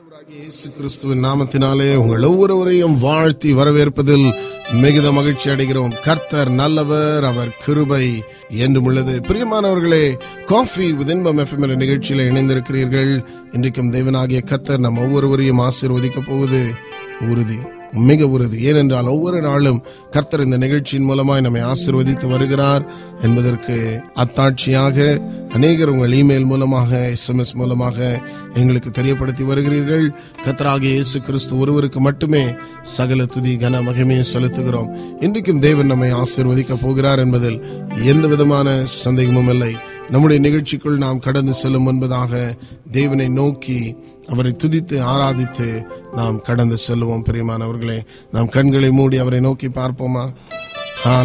ஆண்டவராகிய இயேசு கிறிஸ்துவின் நாமத்தினாலே உங்கள் ஒவ்வொருவரையும் வாழ்த்தி வரவேற்பதில் மிகுந்த மகிழ்ச்சி அடைகிறோம் கர்த்தர் நல்லவர் அவர் கிருபை என்றும் உள்ளது பிரியமானவர்களே காஃபி வித் இன்பம் எஃப்எம் என்ற நிகழ்ச்சியில் இணைந்திருக்கிறீர்கள் இன்றைக்கும் தேவனாகிய கர்த்தர் நம் ஒவ்வொருவரையும் ஆசீர்வதிக்கப் போவது உறுதி மிக உறுதி ஏனென்றால் ஒவ்வொரு நாளும் கர்த்தர் இந்த நிகழ்ச்சியின் மூலமாய் நம்மை ஆசீர்வதித்து வருகிறார் என்பதற்கு அத்தாட்சியாக அநேகர் உங்கள் இமெயில் மூலமாக எஸ்எம்எஸ் மூலமாக எங்களுக்கு தெரியப்படுத்தி வருகிறீர்கள் கர்த்தராகிய இயேசு கிறிஸ்து ஒருவருக்கு மட்டுமே சகல துதி கன மகிமையை செலுத்துகிறோம் இன்றைக்கும் தேவன் நம்மை ஆசீர்வதிக்க போகிறார் என்பதில் எந்த விதமான சந்தேகமும் இல்லை நம்முடைய நிகழ்ச்சிக்குள் நாம் கடந்து செல்லும் முன்பதாக தேவனை நோக்கி அவரை துதித்து ஆராதித்து நாம் கடந்து செல்லுவோம் பிரியமானவர்களே நாம் கண்களை மூடி அவரை நோக்கி பார்ப்போமா